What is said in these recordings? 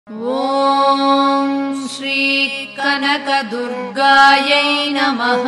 ॐ श्रीकनकदुर्गायै नमः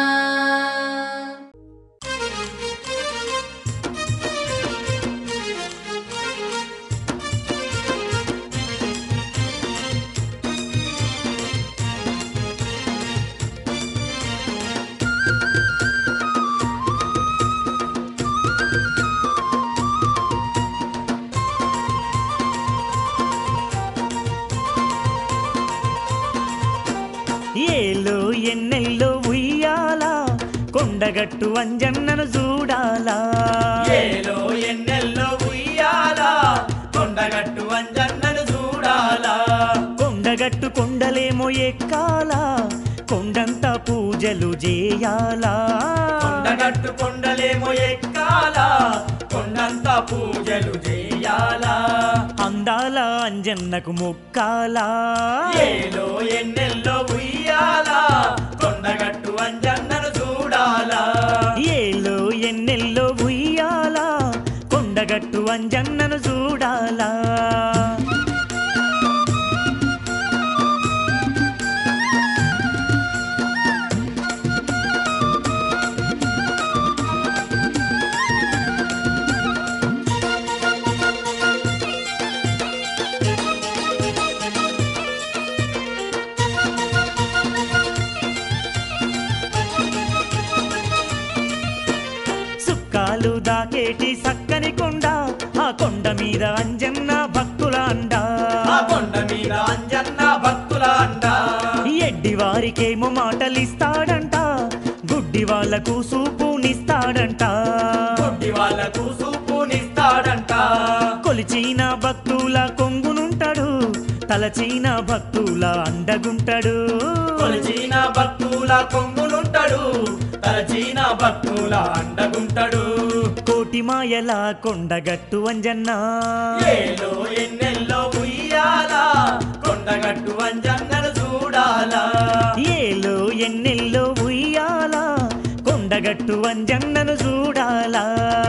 ఏలో ఎన్నెల్లో ఉయ్యాలా కొండగట్టు అంజన్నను చూడాలా ఏలో ఎన్నెల్లో ఉయ్యాలా కొండగట్టు అంజన్నను చూడాలా కొండగట్టు కొండలేమో ఎక్కాలా కొండంత పూజలు చేయాలా కొండగట్టు కొండలేమో ఎక్కాలా కొండంత పూజలు చేయాలా అందాల అంజన్నకు మొక్కాలా ఏలో ఎన్నెల్లో ఉయ్యాలా కొండగట్టు అంజన్నను చూడాలా ఏలో ఎన్నెల్లో ఉయ్యాలా కొండగట్టు అంజన్నను చూడాలా సుక్కాలు దాకేటి సక్కని కొండ ఆ కొండ మీద అంజన్న భక్తుల అండా ఆ కొండ మీద అంజన్న భక్తుల అంట ఎడ్డి వారికేమో మాటలిస్తాడంట గుడ్డి వాళ్ళకు సూపునిస్తాడంట గుడ్డి వాళ్ళకు సూపునిస్తాడంట కొలిచిన భక్తుల కొంగునుంటాడు తలచిన భక్తుల అండగుంటాడు కొలిచిన భక్తుల కొంగులుంటాడు తలచిన భక్తుల అండగుంటాడు కోటి మాయల కొండగట్టు అంజన్న ఏలో ఎన్నెల్లో ఉయ్యాలా కొండగట్టు అంజన్నను చూడాలా ఏలో ఎన్నెల్లో ఉయ్యాలా కొండగట్టు అంజన్నను చూడాలా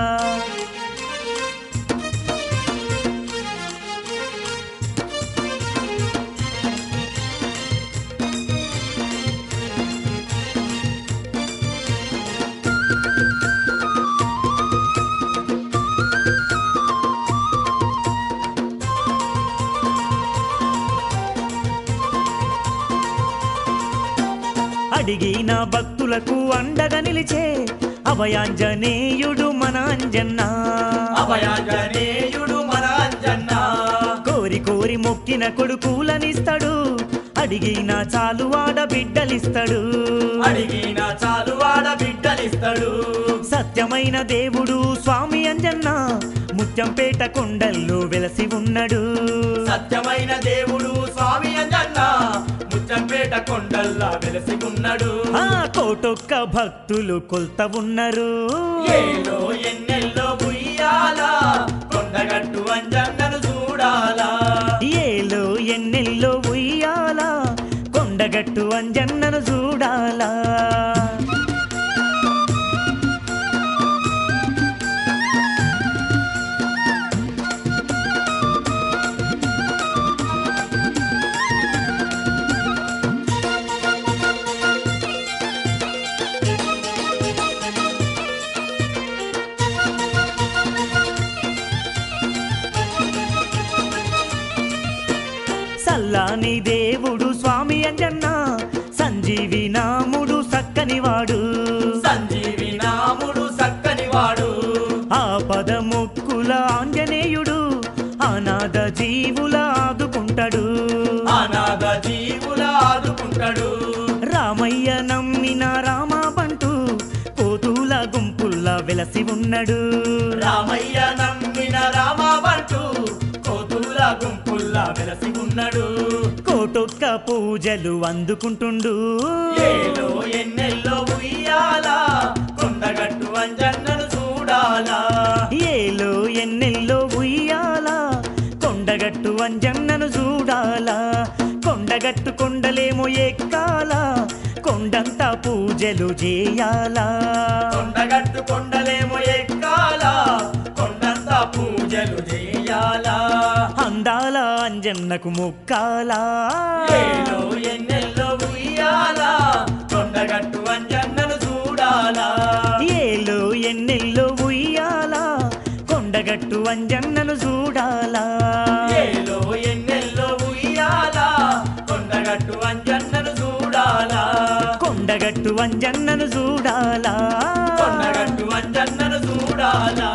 అడిగిన భక్తులకు అండగా నిలిచే అభయాంజనేయుడు మన అంజన్న అభయాంజనేయుడు మన అంజన్న కోరి కోరి మొక్కిన కొడుకులనిస్తాడు అడిగిన చాలు వాడ బిడ్డలిస్తాడు అడిగిన చాలు వాడ బిడ్డలిస్తాడు సత్యమైన దేవుడు స్వామి అంజన్న ముత్యంపేట కొండల్లో వెలసి ఉన్నాడు సత్యమైన దేవుడు స్వామి అంజన్న ముచ్చంపేట కొండల్లా వెలసి ఉన్నాడు ఆ కోటొక్క భక్తులు కొల్త ఉన్నారు ఏలో ఎన్నెల్లో ఉయ్యాలా కొండగట్టు అంజన్నను చూడాలా ఏలో ఎన్నెల్లో ఉయ్యాలా కొండగట్టు అంజన్నను చూడాలా సల్లాని దేవుడు స్వామి అంజన్న సంజీవి నాముడు సక్కని వాడు సంజీవి నాముడు సక్కని వాడు ఆపద మొక్కుల ఆంజనేయుడు అనాథ జీవుల ఆదుకుంటాడు అనాథ జీవుల ఆదుకుంటాడు రామయ్య నమ్మిన రామ బంటూ కోతుల గుంపుల్లా వెలసి ఉన్నాడు రామయ్య నమ్మిన రామబంటూ కోతుల గుంపుల్లా వెలసి ఉన్నాడు కోటొక్క పూజలు అందుకుంటుండు ఏలో ఎన్నెల్లో ఉయ్యాలా కొండగట్టు అంజన్నను చూడాలా ఏలో ఎన్నెల్లో ఉయ్యాలా కొండగట్టు అంజన్నను చూడాలా కొండగట్టు కొండలేమో ఎక్కాలా కొండంతా పూజలు చేయాలా కొండగట్టు కొండలేమో ఎక్కాలా కొండంతా పూజలు చేయాలా అందాల అంజన్నకు ముక్కాలా ఏలో ఎన్నెల్లో ఉయ్యాలా కొండగట్టు అంజన్నను చూడాలా ఏలో ఎన్నెల్లో ఉయ్యాలా కొండగట్టు అంజన్నను చూడాలా ఏలో ఎన్నెల్లో ఉయ్యాలా కొండగట్టు అంజన్నను చూడాలా కొండగట్టు అంజన్నను చూడాలా కొండగట్టు అంజన్నను చూడాలా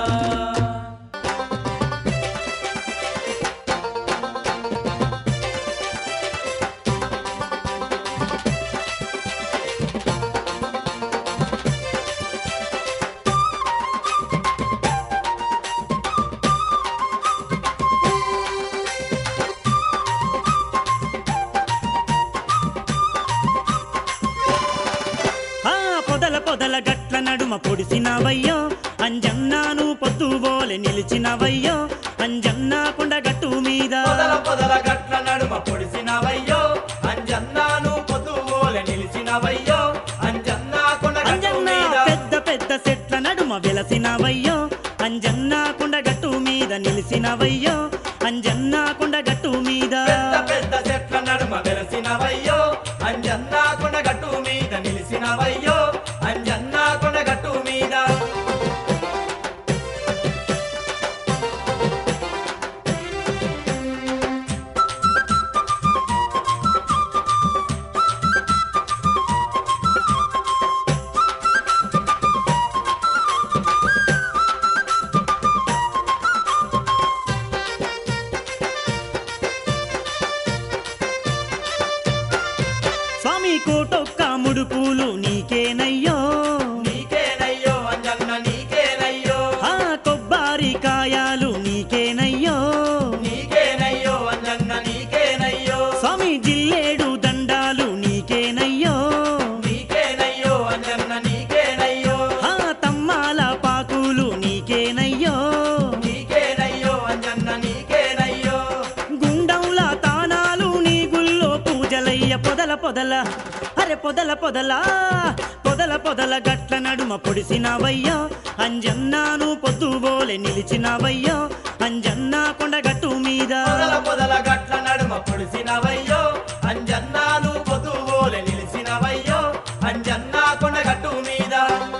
ఆ పొదల పొదల గట్ల నడుమ పొడిసినవయ్యో అంజన్నాను పొద్దుబోలె నిలిచినవయ్యో అంజన్నా కొండగట్టు మీద పొదల పొదల గట్ల నడుమ పొడిసినవయ్యో అంజన్నాను పొద్దుగోలె నిలిచినవయ్యో అంజన్నా కొండగట్టు అంజన్న మీద పెద్ద పెద్ద చెట్ల నడుమ వెలసినవయ్యో అంజన్నా కొండగట్టు మీద నిలిసినవయ్యో అంజన్నా కొండగట్టు మీద పెద్ద పెద్ద చెట్ల నడుమ వెలసినవయ్యో అంజన్నా కొండగట్టు మీద నిలిసినవయ్యో అంజన్నా కొండగట్టు మీద స్వామి కోటొక్క ముడుపులు నీకేనయ్యో నీకేనయ్యో అంజన్న నీకేనయ్యో ఆ కొబ్బరి కాయాలు నీకేనయ్యో నీకేనయ్యో అంజన్న నీకేనయ్యో స్వామి జిల్లేడు దండాలు నీకేనయ్యో నీకేనయ్యో అంజన్న నీకేనయ్యో ఆ తమ్మాల పాకులు నీకేనయ్యో నీకేనయ్యో అంజన్న నీకేనయ్యో గుండంల తానాలు నీ గుల్లో పూజలయ్య పొదల పొదల అరె పొదల పొదల పొదల పొదల గట్ల నడుమ పొడిసినవయ్యో అంజన్నాను పొద్దుబోలె నిలిచినవయ్యో అంజన్నా కొండగట్టు మీద పొదల పొదల గట్ల నడుమ పొడిసినవయ్యో అంజన్నాను పొద్దుగోలె నిలిసినవయ్యో అంజన్నా కొండగట్టు మీద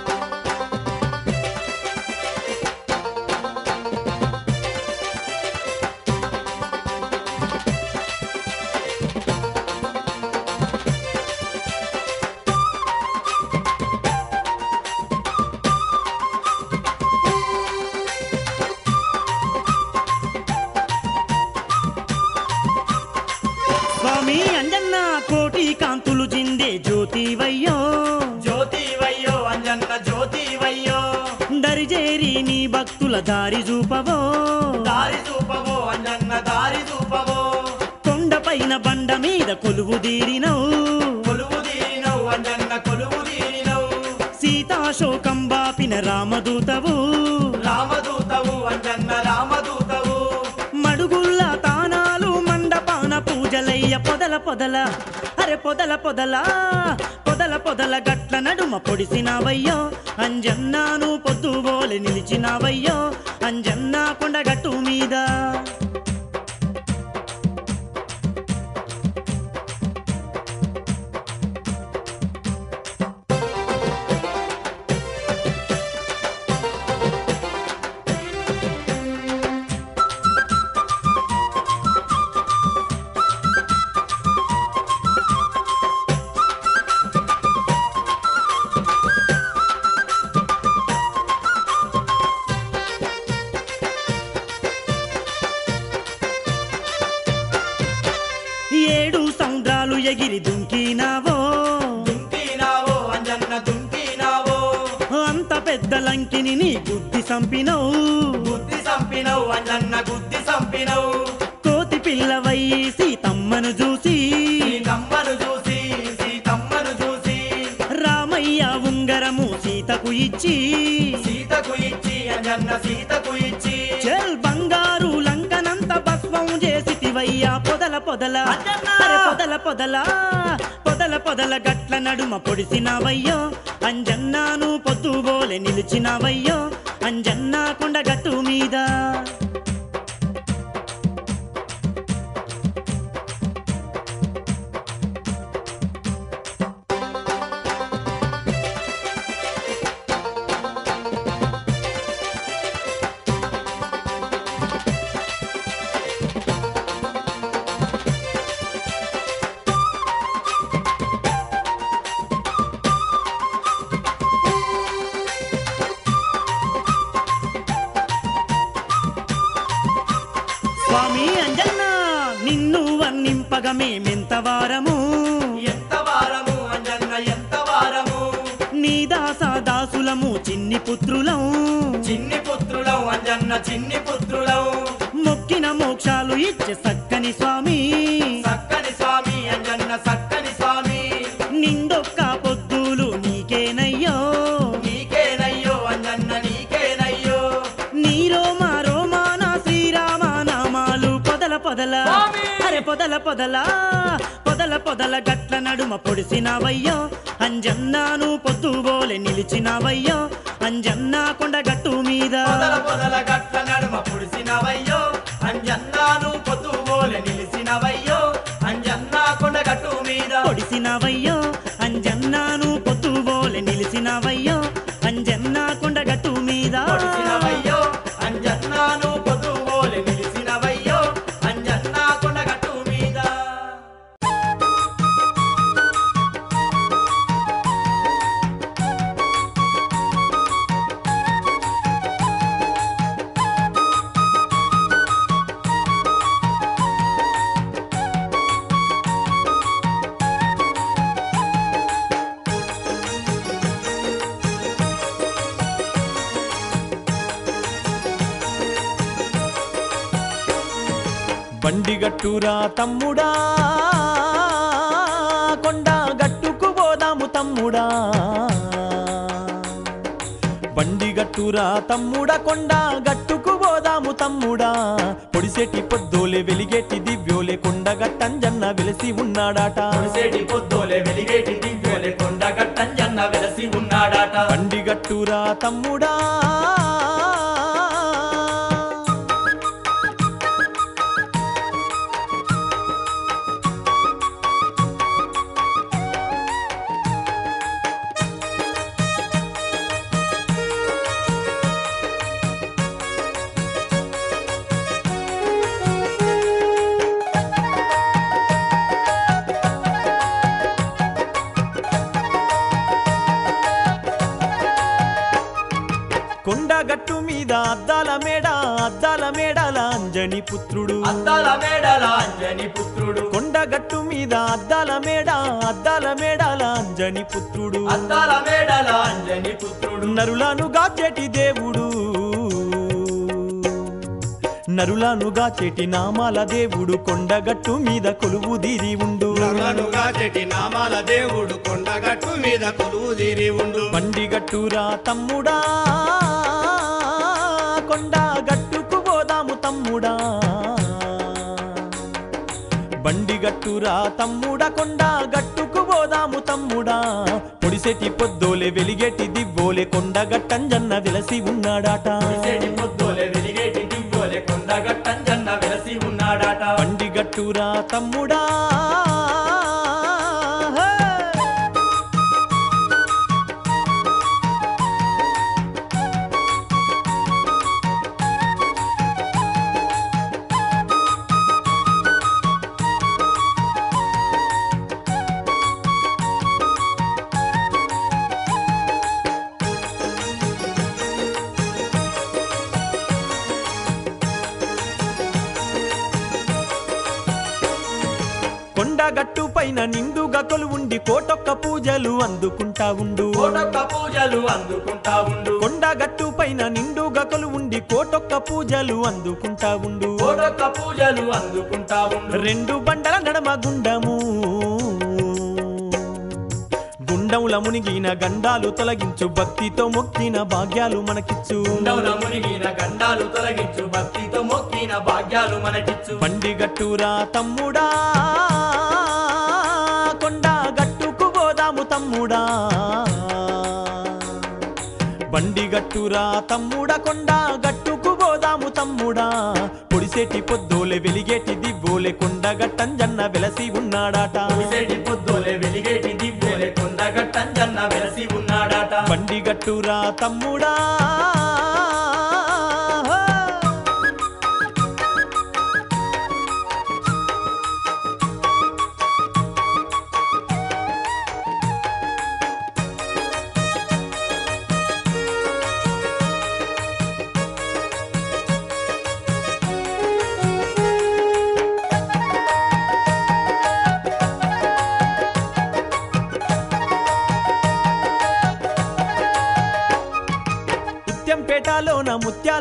స్వామి అంజన్న కోటి కాంతులు జిందే జ్యోతివయ్యో జ్యోతివయ్యో అంజన్న జ్యోతివయ్యో దరిజేరి నీ భక్తుల దారి చూపవో దారి చూపవో అంజన్న దారి చూపవో కొండపైన బండ మీద కొలువు తీరినవు కొలువు తీరినవు అంజన్న కొలువు తీరినవు సీతాశోకం బాపిన రామదూతవు రామదూతవు అంజన్న రామదూతవు మడుగుల్ల తానాలు మండపాన పూజలయ్య పొదల పొదల అరె పొదల పొదల పొదల పొదల గట్ల నడుమ పొడిసినవయ్యో అంజన్నాను పొద్దుబోలె నిలిచినవయ్యో అంజన్నా కొండగట్టు మీద ఏడు సముద్రాలు ఎగిరి దుంకినావో దుంకినావో అంజన్న దుంకినావో అంత పెద్ద లంకిని నీ గుద్ది సంపినవు గుద్ది సంపినవు అంజన్న గుద్ది సంపినవు కోతి పిల్లవయ్యి సీతమ్మను చూసి సీతమ్మను చూసి సీతమ్మను చూసి రామయ్య ఉంగరము సీతకు ఇచ్చి సీతకు ఇచ్చి అంజన్న సీతకు ఇచ్చి చెల్ బంగారు లంకనంత భస్మం చేసితివయ్యా పొదల పొదల అచ్చన్న! అరె పొదల పొదల పొదల పొదల గట్ల నడుమ పొడిసినవయ్యో అంజన్నాను పొద్దుబోలె నిలిచినవయ్యో అంజన్నా కొండ గట్టు మీద చెప్పగా మేమెంత వారము ఎంత వారము అంజన్న ఎంత వారము నీ దాస దాసులము చిన్ని పుత్రులం చిన్ని పుత్రులం అంజన్న చిన్ని పుత్రులం మొక్కిన మోక్షాలు ఇచ్చే సక్కని స్వామి సక్కని స్వామి అంజన్న సక్కని స్వామి నిండొక్క పొద్దులు నీకేనయ్యో నీకేనయ్యో అంజన్న నీకేనయ్యో నీ రోమా రోమా నా శ్రీరామ నామాలు పొదల పొదల స్వామి! అరే పొదల పొదల పొదల పొదల గట్ల నడుమ పొడిసినవయ్యో అంజన్నాను పొద్దుబోలే నిలిచినవయ్యో అంజన్నా కొండ గట్టు మీద పొదల పొదల గట్ల నడుమ పుడిసినవయ్యో అంజన్నాను పొద్దుబోలె నిలిసినవయ్యో అంజన్నా కొండ గట్టు మీద పొడిసినవయ్యో అంజన్నాను పొద్దుబోలే నిలిచినవయ్యో అంజన్నా కొండ గట్టు మీద పొడిసినవయ్యో అంజన్నాను పొద్దుబోలె నిలిసినవయ్యో అంజన్నా కొండ గట్టు మీద బండి గట్టురా తమ్ముడా కొండ గట్టుకు పోదాము తమ్ముడా బండి గట్టురా తమ్ముడా కొండ గట్టుకు పోదాము తమ్ముడా పొడిసెట్టి పొద్దోలే వెలిగేటి దివ్యోలే కొండ గట్టంజన్న వెలిసి ఉన్నాడాట పొడిసేటి పొద్దోలే వెలిగేటి దివ్యోలే కొండ గట్టంజన్న వెలసి ఉన్నాడాట బండి గట్టురా తమ్ముడా కొండ గట్టు మీద అద్దాల మేడ అద్దాల మేడల అంజని పుత్రుడు అద్దాల మేడల అంజని పుత్రుడు కొండ గట్టు మీద అద్దాల మేడ అద్దాల మేడల అంజని పుత్రుడు అద్దాల మేడల అంజని పుత్రుడు నరులను గాచేటి దేవుడు నరులను గాచేటి నామాల దేవుడు కొండగట్టు మీద కొలువు దీరి ఉండు నరులనుగా చెటి నామాల దేవుడు కొండగట్టు మీద కొలువు తీరి ఉండు బండి గట్టురా తమ్ముడా కొండ గట్టుకు పోదాము తమ్ముడా బండి గట్టురా తమ్ముడా కొండ గట్టుకు పోదాము తమ్ముడా పొడిసెటి పొద్దోలే వెలిగేటి దివ్వోలే కొండ గట్టంజన్న వెలసి ఉన్నాడాట పొడిసేటి పొద్దోలే వెలిగేటి దివ్యోలే కొండ గట్టంజన్న వెలసి ఉన్నాడాట బండి గట్టురా తమ్ముడా హే! కొండగట్టు పైన నిండుగా కొలువుండి కోటొక్క పూజలు అందుకుంటా ఉండు కోటొక్క పూజలు అందుకుంటా ఉండు కొండగట్టు పైన నిండుగా కొలువుండి కోటొక్క పూజలు అందుకుంటా ఉండు కోటొక్క పూజలు అందుకుంటా ఉండు రెండు బండల నడమ గుండము గుండముల మునిగిన గండాలు తొలగించు భక్తితో మొక్కిన భాగ్యాలు మనకిచ్చు ఉండవుల మునిగిన గండాలు తొలగించు భక్తితో మొక్కిన భాగ్యాలు మనకిచ్చు బండి గట్టురా తమ్ముడా కొండ గట్టుకు పోదాము తమ్ముడా బండి గట్టురా తమ్ముడా కొండ గట్టుకు పోదాము తమ్ముడా పొడిసేటి పొద్దోలే వెలిగేటి దివ్వోలే కొండ గట్టంజన్న వెలసి ఉన్నాడాట విసేటి పొద్దోలే వెలిగేటి దివ్యోలే కొండ గట్టంజన్న వెలసి ఉన్నాడాట బండి గట్టురా తమ్ముడా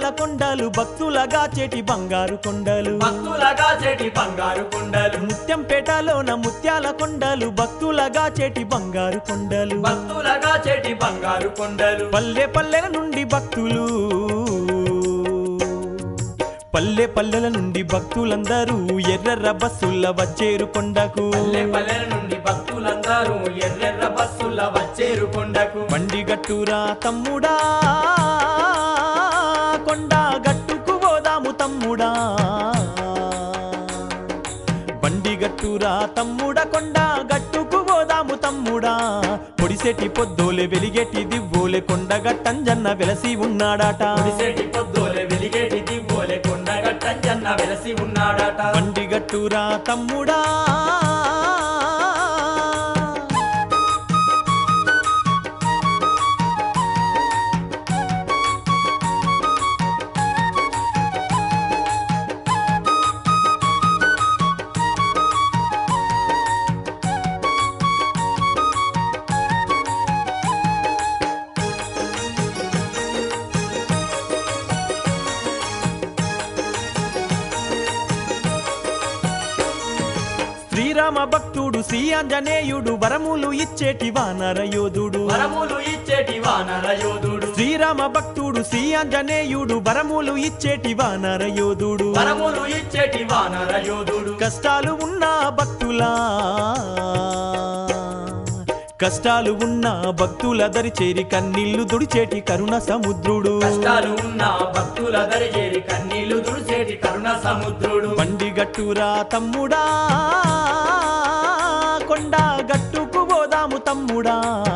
కొండలు భక్తులగా చేటి బంగారు కొండలు భక్తులగా చెటి బంగారు కుండలు ముత్యంపేటలోన ముత్యాల కొండలు భక్తులగా చేటి బంగారు కొండలు భక్తులగా చెటి బంగారు కొండలు పల్లె పల్లెల నుండి భక్తులు పల్లె పల్లెల నుండి భక్తులందరూ ఎర్రర్ర బస్సుల వచ్చేరు కొండకు పల్లె పల్లెల నుండి భక్తులందరూ ఎర్రెర్ర బస్సుల వచ్చేరు కొండకు బండి గట్టురా తమ్ముడా కొండ గట్టుకు పోదాము తమ్ముడా బండి గట్టురా తమ్ముడా కొండ గట్టుకు పోదాము తమ్ముడా పొడిసెటి పొద్దోలే వెలిగేటి దివ్వోలే కొండ గట్టంజన్న వెలసి ఉన్నాడట ఒడిసేటి పొద్దోలే వెలిగేటి దివ్వోలే కొండగట్టంజన్న వెలసి ఉన్నాడట బండి గట్టురా తమ్ముడా శ్రీరామ భక్తుడు శ్రీ ఆంజనేయుడు వరములు ఇచ్చేటి వానర యోధుడు వరములు ఇచ్చేటి వానర యోధుడు శ్రీరామ భక్తుడు శ్రీ ఆంజనేయుడు వరములు ఇచ్చేటి వానర యోధుడు వరములు ఇచ్చేటి వానర యోధుడు కష్టాలు ఉన్న భక్తులా కష్టాలు ఉన్న భక్తుల దరి చేరి కన్నీళ్లు దుడిచేటి కరుణ సముద్రుడు కష్టాలు ఉన్న భక్తుల దరిచేరి కన్నీళ్లు దుడిచేటి కరుణ సముద్రుడు బండి గట్టురా తమ్ముడా కొండ గట్టుకు పోదాము తమ్ముడా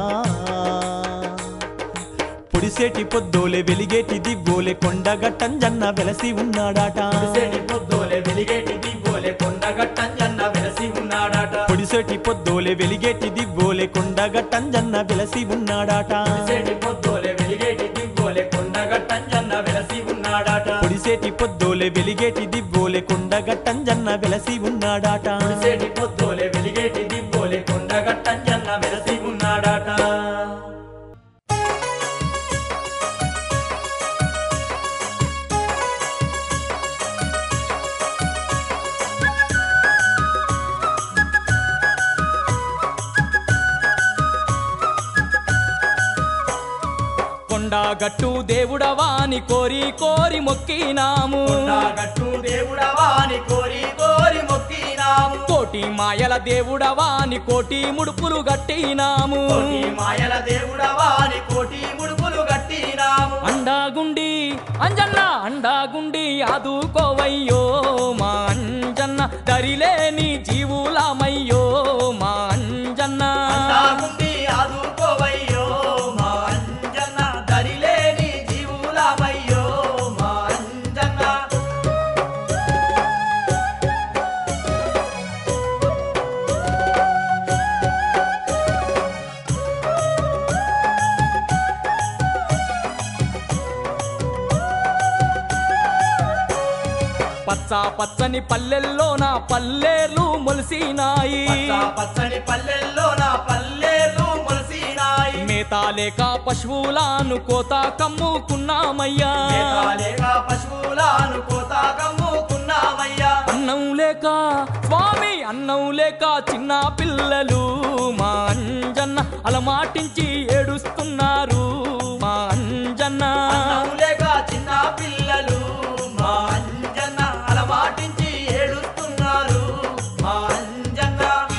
పొడిసేటి పొద్దోలే వెలిగేటి దివ్వోలే కొండ గట్టంజన్న వెలసి ఉన్నాడాట ఒడిసేటి పొద్దోలే వెలిగేటి దివ్వోలే కొండగట్టంజన్న వెలసి ఉన్నాడట పొడిసేటి పొద్దోలే వెలిగేటి దివ్వోలే కొండ గట్టంజన్న వెలసి ఉన్నాడాట ఒడిసేటి పొద్దోలే వెలిగేటి దివ్వోలే కొండగట్టంజన్న వెలసి ఉన్నాడట పొడిసేటి పొద్దోలే వెలిగేటి దివ్వోలే కొండ గట్టంజన్న వెలసి ఉన్నాడాట ఒడిసేటి పొద్దోలే వెలిగేటి దివ్వోలే కొండగట్టంజన్న వెలసి ఉన్నాడట కొండగట్టు దేవుడవాని కోరి కోరి మొక్కినాము కొండగట్టు దేవుడవాని కోరి కోరి మొక్కినాము కోటి మాయల దేవుడవాని కోటి ముడుపులు గట్టినాము కోటి మాయల దేవుడవాని కోటి ముడుపులు గట్టినాము అండాగుండి అంజన్న అండాగుండి ఆదుకోవయ్యో మా అంజన్న దరిలేని జీవులమయ్యో మా అంజన్న అందాగుండి ఆదుకోవయ్యో మా అంజన్న దరిలేని జీవులమయ్యో మా అంజన్న పచ్చ పచ్చని పల్లెల్లో నా పల్లెలు మొలిసినాయి పచ్చ పచ్చని పల్లెల్లో నా పల్లెలు మొలసినాయి మేత లేక పశువులను కోత కమ్ముకున్నామయ్యా మేఘాలేక పశువులను కోత కమ్ముకున్నామయ్యా అన్నం లేక స్వామి అన్నం లేక చిన్న పిల్లలు మా అంజన్న అలమాటించి ఏడుస్తున్నారు మా అంజన్న అన్నం లేక చిన్న పిల్లలు మా అంజన్న అలవాటించి ఏడుస్తున్నారు మా అంజన్న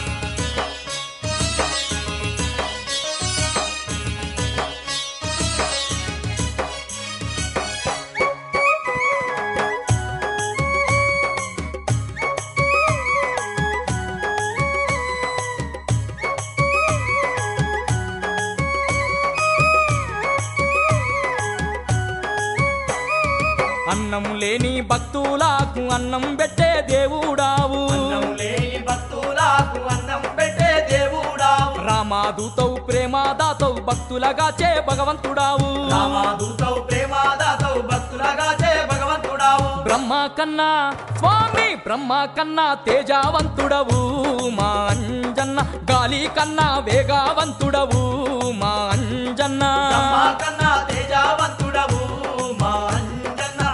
అన్నం లేని భక్తులకు అన్నం పెట్టే దేవుడావు అన్నం లేని భక్తులకు అన్నం పెట్టే దేవుడావు రామాదూతవు ప్రేమాదాతవు భక్తులగా చే భగవంతుడావు రామాదూతవు ప్రేమాదాతవు భక్తులగా చే భగవంతుడావు బ్రహ్మ కన్నా స్వామి బ్రహ్మ కన్నా తేజావంతుడవు మా అంజన్న గాలి కన్నా వేగవంతుడవు మా అంజన్న బ్రహ్మ కన్నా తేజావంతుడవు మా అంజన్న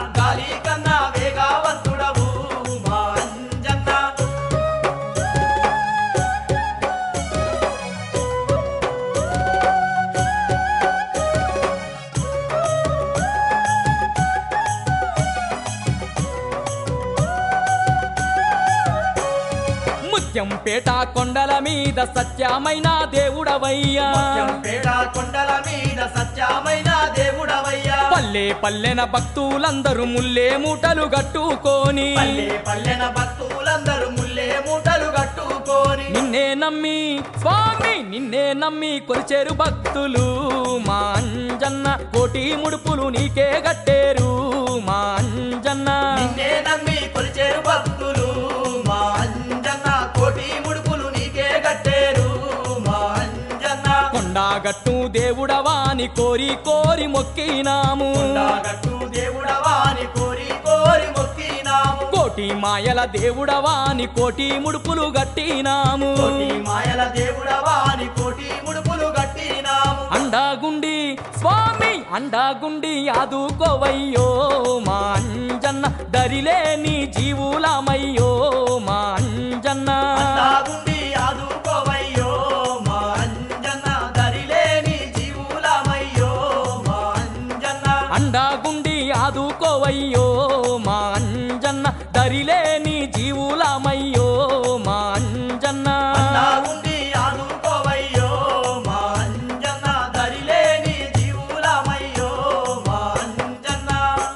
పేట కొండల మీద సత్యమైన దేవుడవయ్యా పేడ కొండల మీద సత్యమైన దేవుడవయ్యా పల్లె పల్లెన భక్తులందరూ ముల్లే మూటలు కట్టుకొని పల్లె పల్లెన భక్తులందరూ ముల్లే మూటలు కట్టుకొని నిన్నే నమ్మి స్వామి నిన్నే నమ్మి కొలిచేరు భక్తులు మా అంజన్న కోటి ముడుపులు నీకే గట్టేరు మా అంజన్న నిన్నే నమ్మి కొలిచేరు భక్తులు మా అంజన్న కోటి ముడుపులు నీకే కట్టేరు మా అంజన్న కొండాగట్టు దేవుడవాని కోరి కోరి మొక్కినాము కొండగట్టు దేవుడవాని కోరి కోరి మొక్కినాము కోటి మాయల దేవుడవాని కోటి ముడుపులు గట్టినాము కోటి మాయల దేవుడవాని కోటి ముడుపులు కట్టినాము అండాగుండి స్వామి అండాగుండి ఆదుకోవయ్యో మా అంజన్న దరిలేని జీవులమయ్యో మా అంజన్న అందాగుండి ఆదుకోవయ్యో మా అంజన్న దరిలేని జీవులమయ్యో మా అంజన్న అండాగుండి ఆదుకోవయ్యో మా అంజన్న దరిలేని జీవులమయ్యో మా అంజన్న అందాగుండి ఆదుకోవయ్యో మా అంజన్న దరిలేని జీవులమయ్యో మా అంజన్న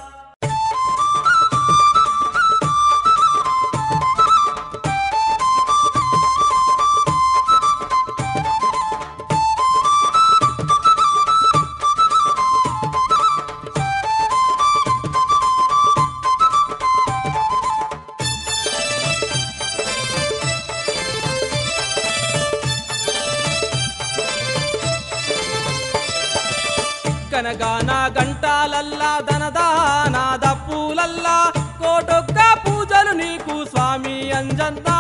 కనగాన గంటాలల్లా ధనదానా దప్పులల్లా కోటొక్క పూజలు నీకు స్వామి అంజన్నా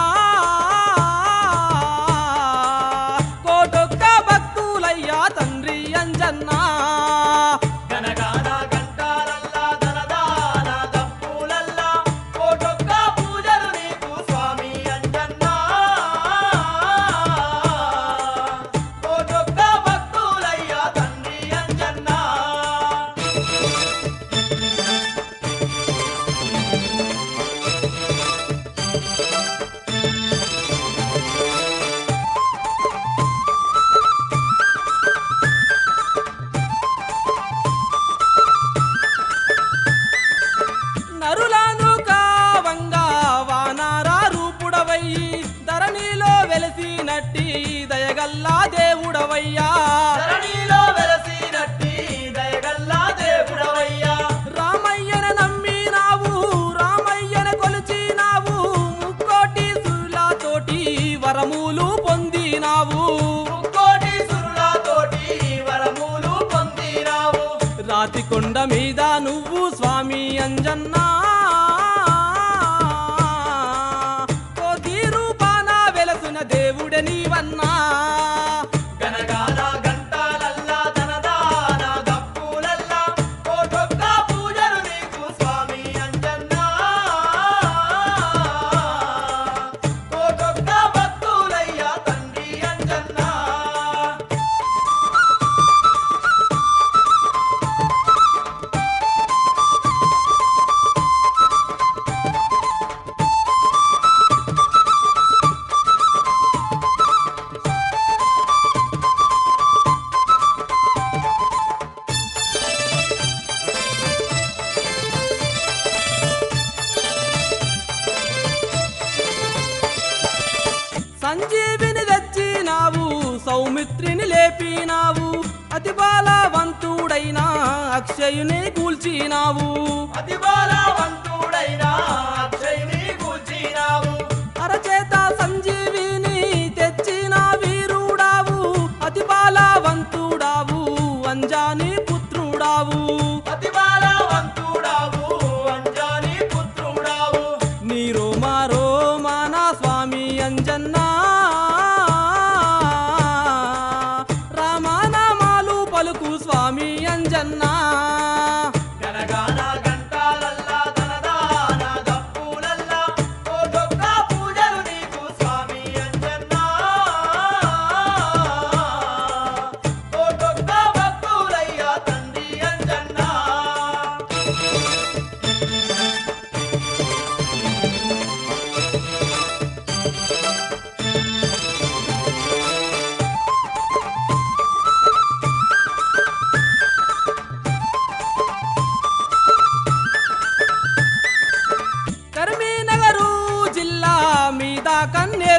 కోటొక్క భక్తులయ్యా తండ్రి అంజన్నా గనగాన గంటాలల్లా ధనదాన దప్పులల్లా కోటొక్క పూజలు నీకు స్వామి అంజన్న కోటొక్క భక్తులయ్యా తండ్రి అంజన్న నరులాను కావంగా వానారా రూపుడవయ్యి ధరణిలో వెలసినట్టి దయగల్లా దేవుడవయ్యా ధరణిలో వెలసినట్టి దయగల్లా దేవుడవయ్యా రామయ్యన నమ్మినావు రామయ్యన కొలిచినావు ముక్కోటి సురులతోటి వరములు పొందినావు కోటి సురులతోటి వరములు పొందినావు రాతి కొండ మీద నువ్వు స్వామి అంజన్నా కోటి రూపాన వెలసిన దేవుడ నీవన్నా గనగాన గంటాలల్లా ధనదాన దప్పులల్లా కోటొక్క పూజలు నీకు స్వామి అంజన్న కోటొక్క భక్తులయ్యా తండ్రి అంజన్న సంజీవిని తెచ్చినావు సౌమిత్రిని లేపినావు అతి బాలవంతుడైన అక్షయుని కూల్చినావు అతి బలవంతుడైన అక్షయుని కూర్చినావు అరచేత సంజీవిని తెచ్చిన వీరుడావు అతి బాలవంతుడావు అంజాని పుత్రుడావు అతి బలవంతుడావు అంజని పుత్రుడావు నీ రోమా రోమాన స్వామి అంజన్నా రామానామాలు పలుకు స్వామి అంజన్నా గనగాన గంటాలల్లా ధనదాన దప్పుల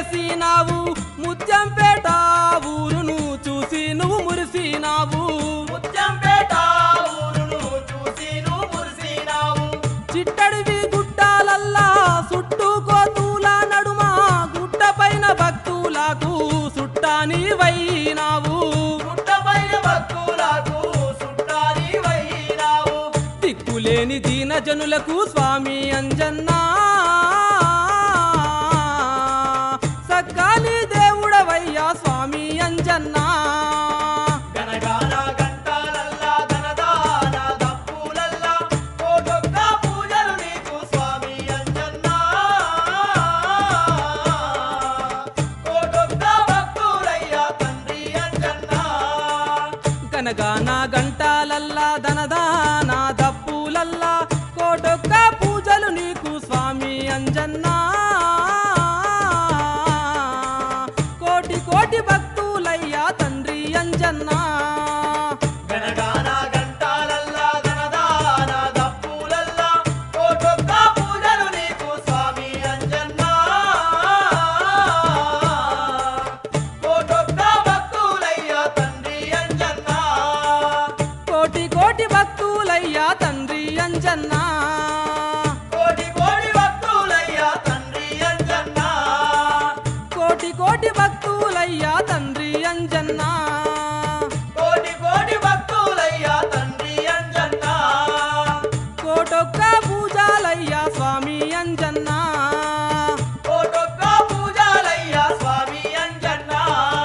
చేసినావు ముత్యంపేట ఊరును చూసి నువ్వు మురిసినావు ముత్యంపేట ఊరును చూసి నువ్వు మురిసినావు చిట్టడివి గుట్టాలల్లా చుట్టుకోతూల నడుమ గుట్ట పైన భక్తులకు సుట్టాని వైనావు గుట్టపైన భక్తులకు సుట్టాని వైనావు దిక్కులేని దీన జనులకు స్వామి అంజన్నా సక్కాలి దేవుడవయ్యా స్వామి అంజన్నా గనగాన గంటాలల్లా ధనదాన దప్పులల్లా కోటొక్క పూజలు నీకు స్వామి అంజన్నా కోటొక్క భక్తులయ్యా తండ్రి అంజన్నా కనగాన గంటాలల్లా ధనదాన దప్పులల్లా కోటొక్క పూజలు నీకు స్వామి అంజన్నా కోటి కోటి భక్తులయ్యా తండ్రి అంజన్నా గనగాన గంటాలల్లా ధనదాన దప్పులల్లా కోటొక్క పూజలు నీకు స్వామి అంజన్నా కోటొక్క భక్తులయ్యా తండ్రి అంజన్నా కోటి కోటి భక్తులయ్యా తండ్రి అంజన్నా కోటి కోటి భక్తులయ్యా తండ్రి అంజన్నా కోటి కోటి భక్తులయ్యా తండ్రి అంజన్నా కోటి కోటి భక్తులయ్యా తండ్రి అంజన్నా కోటొక్క పూజాలయ్యా స్వామి అంజన్నా కోటొక్క పూజాలయ్యా స్వామి అంజన్నా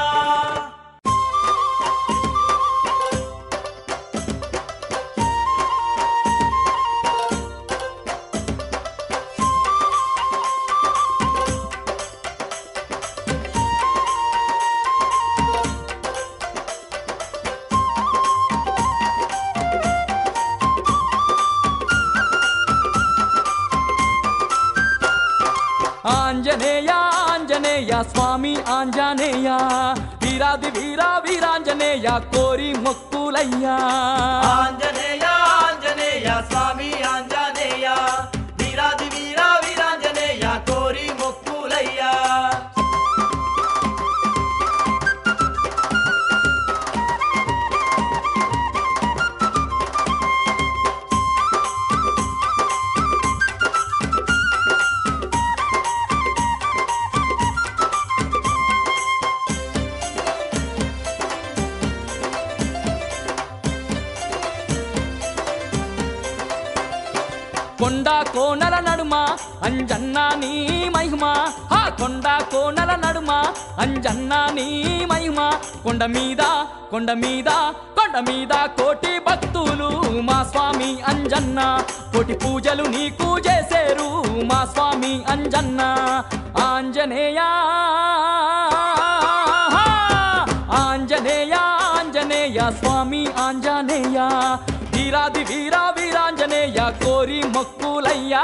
ఆంజనేయ ఆంజనేయ స్వామి ఆంజనేయ వీరాది వీరా వీరాంజనేయ కోరి మొక్కులయ్యా ఆంజనేయ ఆంజనేయ స్వామి ఆంజనేయ వీరాది వీరా వీరాంజనేయ కోరి మొక్కులయ్యా కొండ కోనల నడుమ అంజన్న నీ మహిమ ఆ కొండ కోనల నడుమ అంజన్న నీ మహిమ కొండ మీద కొండ మీద కొండ మీద కోటి భక్తులు మా స్వామి అంజన్న కోటి పూజలు నీకు చేసేరు మా స్వామి అంజన్న ఆంజనేయ ఆంజనేయ ఆంజనేయ స్వామి ఆంజనేయ వీరాది వీరా వీరాంజనేయ కోరి మొక్కులయ్యా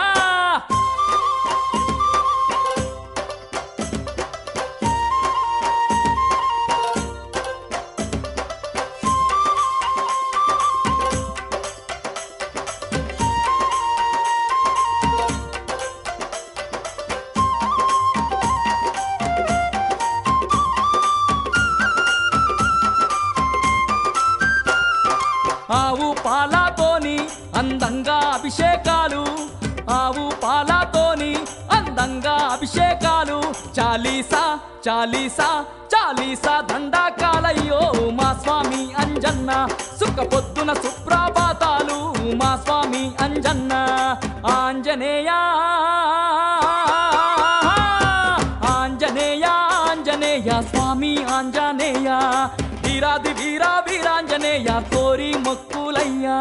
ఆవు పాలతోని అందంగా అభిషేకాలు ఆవు పాలతోని అందంగా అభిషేకాలు చాలీసా చాలీసా చాలీసా దండాకాలయ్యో మా స్వామి అంజన్న సుఖ పొద్దున సుప్రభాతాలు మా స్వామి అంజన్న ఆంజనేయ ఆంజనేయ ఆంజనేయ స్వామి ఆంజనేయ వీరాది వీరా వీరాంజనేయ కోరి మొక్కులయ్యా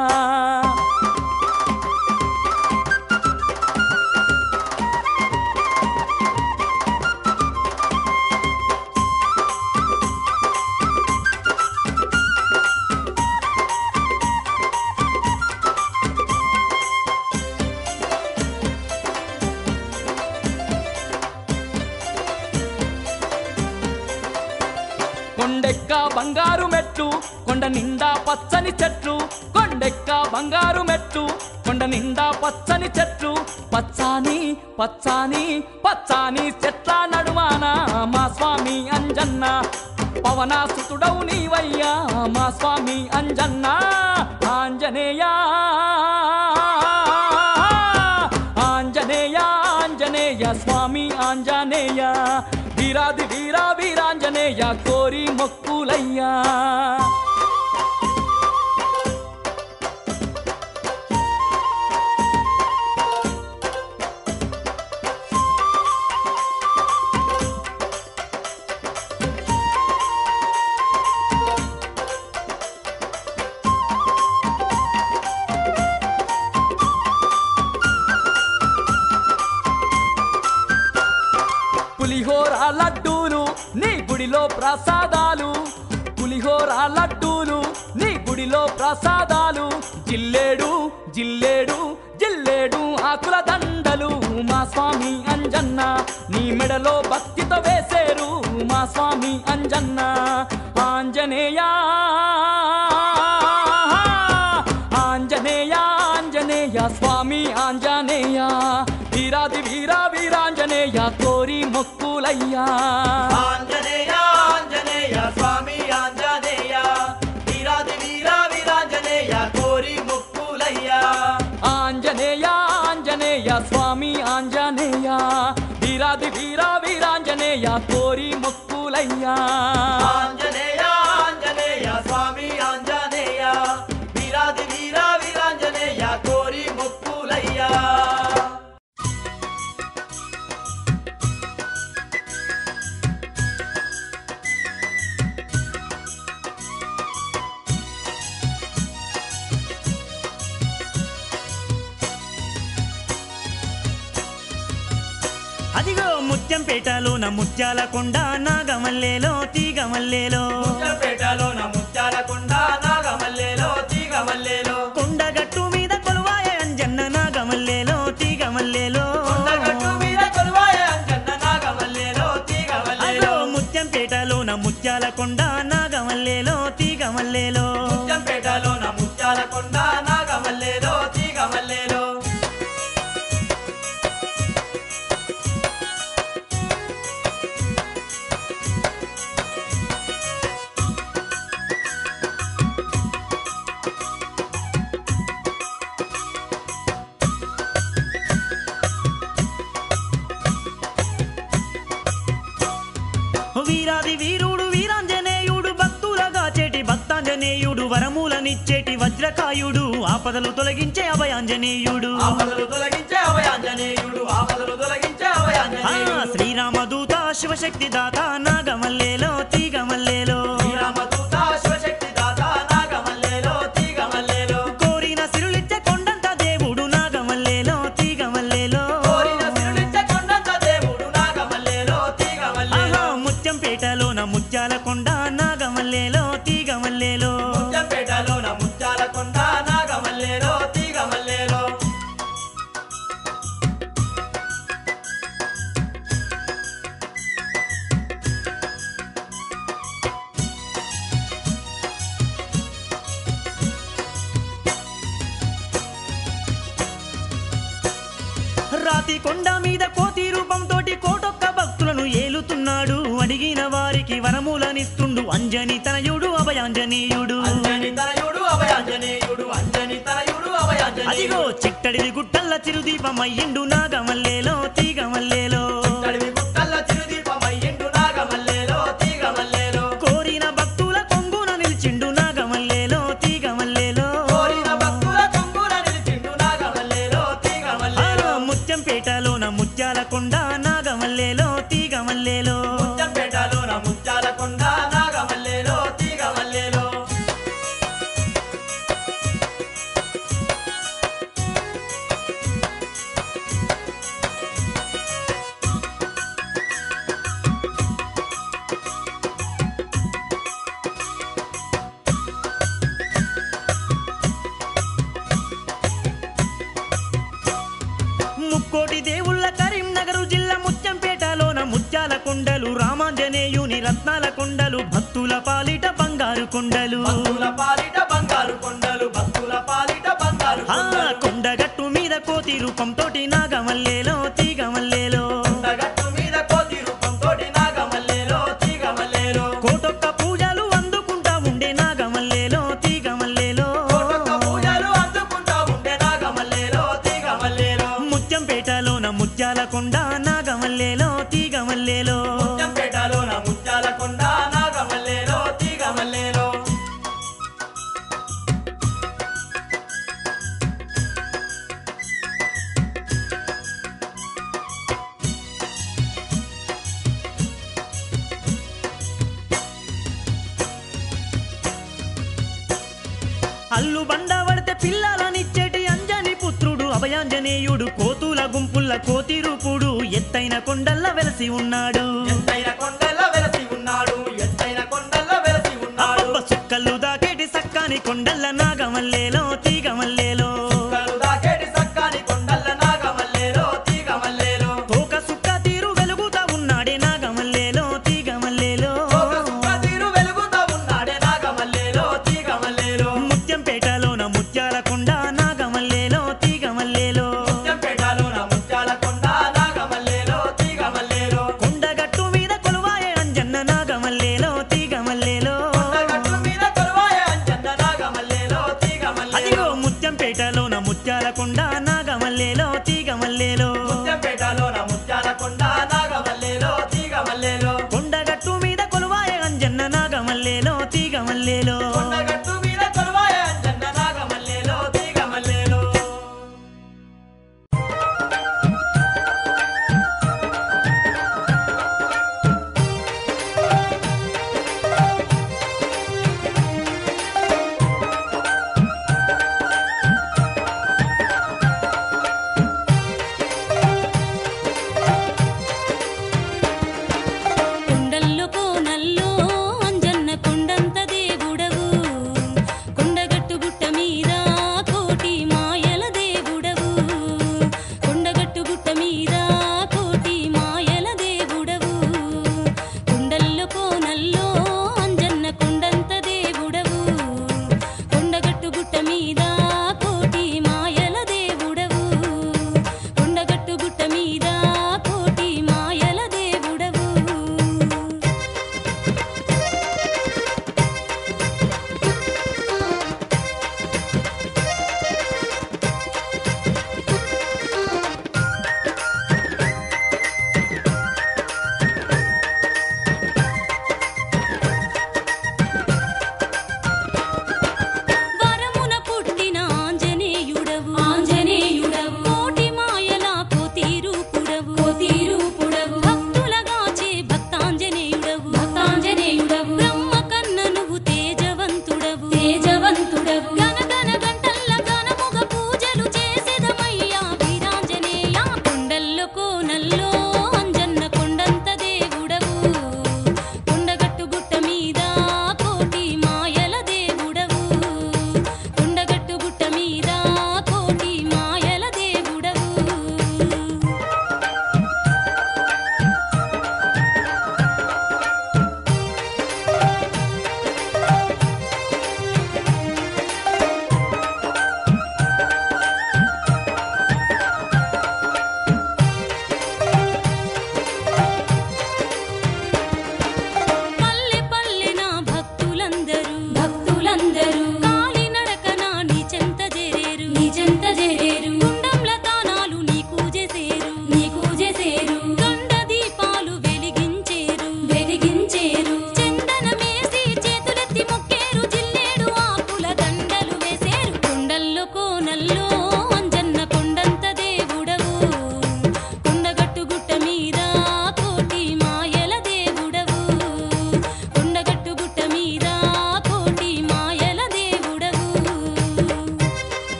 కొండెక్క బంగారు మెట్లు కొండ నిండా పచ్చని చెట్లు కొండెక్క బంగారు మెట్లు కొండ నిండా పచ్చని చెట్లు పచ్చాని పచ్చాని పచ్చాని చెట్ల నడుమాన మా స్వామి అంజన్న పవనాసుతుడవు నీవయ్యా మా స్వామి అంజన్న ఆంజనేయ ఆంజనేయ ఆంజనేయ స్వామి ఆంజనేయ వీరాది వీరా వీరాంజనేయ కోరి మొక్కులయ్యా పులిహోర లడ్డూలు నీ గుడిలో ప్రసాదాలు పులిహోర లడ్డూలు నీ గుడిలో ప్రసాదాలు జిల్లేడు జిల్లేడు జిల్లేడు ఆకుల దండలు మా స్వామి అంజన్న నీ మెడలో భక్తితో వేసేరు మా స్వామి అంజన్న ఆంజనేయ ఆంజనేయ ఆంజనేయ స్వామి ఆంజనేయ వీరాది వీరా వీరాంజనేయ కోరి మొక్కులయ్యా ఆంజనేయ ఆంజనేయ స్వామి ఆంజనేయ వీరాది వీరా వీరాంజనేయ కోరి ముక్కులయ్యా ఆంజనేయ ఆంజనేయ స్వామి ఆంజనేయ వీరాది వీరా వీరాంజనేయ కోరి మొక్కులయ్యా ఆంజనేయ ఆంజనేయ స్వామి ఆంజనేయ వీరాది వీరా వీరాంజనేయ కోరి ముక్కులయ్యా అదిగో ముత్యంపేటలోన ముత్యాల కొండ నాగమల్లేలో తీగమల్లేలో ముచ్చపేటలో నా ముత్యాల కొండ నాగమల్లేలో తీగమల్లేలో కొండగట్టు మీద కొలువాయ అంజన్న నాగమల్లేలో తీగమల్లేలో కొండగట్టు మీద కొలువాయ అంజన్న నాగమల్లేలో తీగమల్లేలో అదో ముత్యంపేటలోన ముత్యాల కొండ నాగమల్లేలో తీగమల్లేలో ముత్యంపేటలో నా ముత్యాల కొండ నాగమల్లేలో తీగమల్లేలో వీరాది వీరుడు వీరాంజనేయుడు భక్తులగా చేటి భక్తాంజనేయుడు వరములనిచ్చేటి వజ్రకాయుడు ఆపదలు తొలగించే అభయాంజనేయుడు ఆపదలు తొలగించే అభయాంజనేయుడు ఆపదలు తొలగించే ఆ అభయాంజనేయుడు శ్రీరామదూత శివశక్తి దాత నాగమల్లేలో తీగమల్లేలో శ్రీరామదూత శివశక్తి దాత నాగమల్లేలో తీగమల్లేలో కోరిన సిరులిచ్చే కొండంత దేవుడు నాగమల్లేలో తీగమల్లేలో కోరిన సిరులిచ్చే కొండంత దేవుడు నాగమల్లేలో తీగమల్లేలో ఆహా ముత్యంపేటలోన ముత్యాల కొండ నాగమల్లేలో తీగమల్లేలో ముత్యంపేటలో నా ముత్యాల కొండ నాగమల్లేలో తీగమల్లేలో రాతి కొండ మీద కోతి రూపంతోటి కోటొక్క భక్తులను ఏలుతున్నాడు అడిగిన వారికి వరములనిస్తుండు అంజని తనయుడు అభయాంజనేయుడు అంజని తనయుడు అభయాంజనేయుడు అంజని తనయుడు అదిగో అభయాంజనేయుడు చిట్టడివి గుట్టల్ల చిరుదీపమయ్యిండు నాగమల్లేలో తీగమల్లేలో తడివి గుట్టల్ల చిరుదీపమయ్యిండు నాగమల్లేలో తీగమల్లేలో కోరిన భక్తుల కొంగున నిలిచిండు నాగమల్లేలో తీగమల్లేలో కోరిన భక్తుల కొంగున నిలిచిండు నాగమల్లేలో తీగమల్లేలో ఆ, ముత్యంపేటలోన ముత్యాల కొండ నాగమల్లేలో తీగమల్లేలో ముత్యంపేటలో నా ముత్యాల కొండ నాగమల్లేలో తీగమల్లేలో ముక్కోటి దేవుళ్ళ కరీంనగర్ జిల్లా ముత్యంపేటలోన ముత్యాల కొండలు రామాంజనేయుని రత్నాల కొండలు భక్తుల పాలిట బంగారు కొండలు భక్తుల పాలిట బంగారు కొండలు భక్తుల పాలిట బంగారు ఆ కొండలు కొండగట్టు మీద కోతి రూపంతోటి నాగమల్లేలో తీగమల్లేలో కొండగట్టు మీద కోతి రూపంతోటి నాగమల్లేలో తీగమల్లేలో కోటొక్క పూజలు అందుకుంటా ఉండే నాగమల్లేలో తీగమల్లేలో కోటొక్క పూజలు అందుకుంటా ఉండే నాగమల్లేలో తీగమల్లేలో ముత్యంపేటలోన ముత్యాల కొండ నాగమల్లేలో తీగమల్లేలో ముత్యంపేటలోన ముత్యాల కొండ నాగమల్లేలో తీగమల్లేలో అల్లు బండ పడితే పిల్లలనిచ్చేటి అంజని పుత్రుడు అభయాంజనేయుడు కోతుల గుంపుల్ల కోతి రూపుడు ఎత్తైన కొండల్ల వెలసి ఉన్నాడు ఎత్తైన కొండల వెలసి ఉన్నాడు ఎత్తైన కొండల వెలసి ఉన్నాడు అబ్బబ్బ సుక్కలు దాకేటి సక్కాని కొండల్ల నాగమల్లేలో తీగమల్లేలో కలు దాకేటి సక్కాని కొండల నాగమల్లేలో తీగమల్లేలో తోక సుక్క తీరు వెలుగుతా ఉన్నాడే నాగమల్లేలో తీగమల్లేలో ఒక సుక్క తీరు వెలుగుతా ఉన్నాడే నాగమల్లేలో తీగమల్లేలో ముత్యంపేటలోన ముత్యాల కొండ నాగమల్లేలో తీగమల్లేలో ముత్యంపేటలోన ముత్యాల కొండ నాగమల్లేలో తీగమల్లేలో కొండగట్టు మీద కొలువాయే అంజన్న నాగమల్లేలో తీగమల్లేలో కొండగట్టు మీద కొలువాయే అంజన్న నాగమల్లేలో తీగమల్లేలో అదిగో ముత్యంపేటలోన ముత్యాల కొండ నాగమల్లేలో తీగమల్లేలో ముత్యంపేటలోన ముత్యాల కొండ నాగమల్లేలో తీగమల్లేలో కొండగట్టు మీద కొలువాయే అంజన్న నాగమల్లేలో తీగమల్లేలో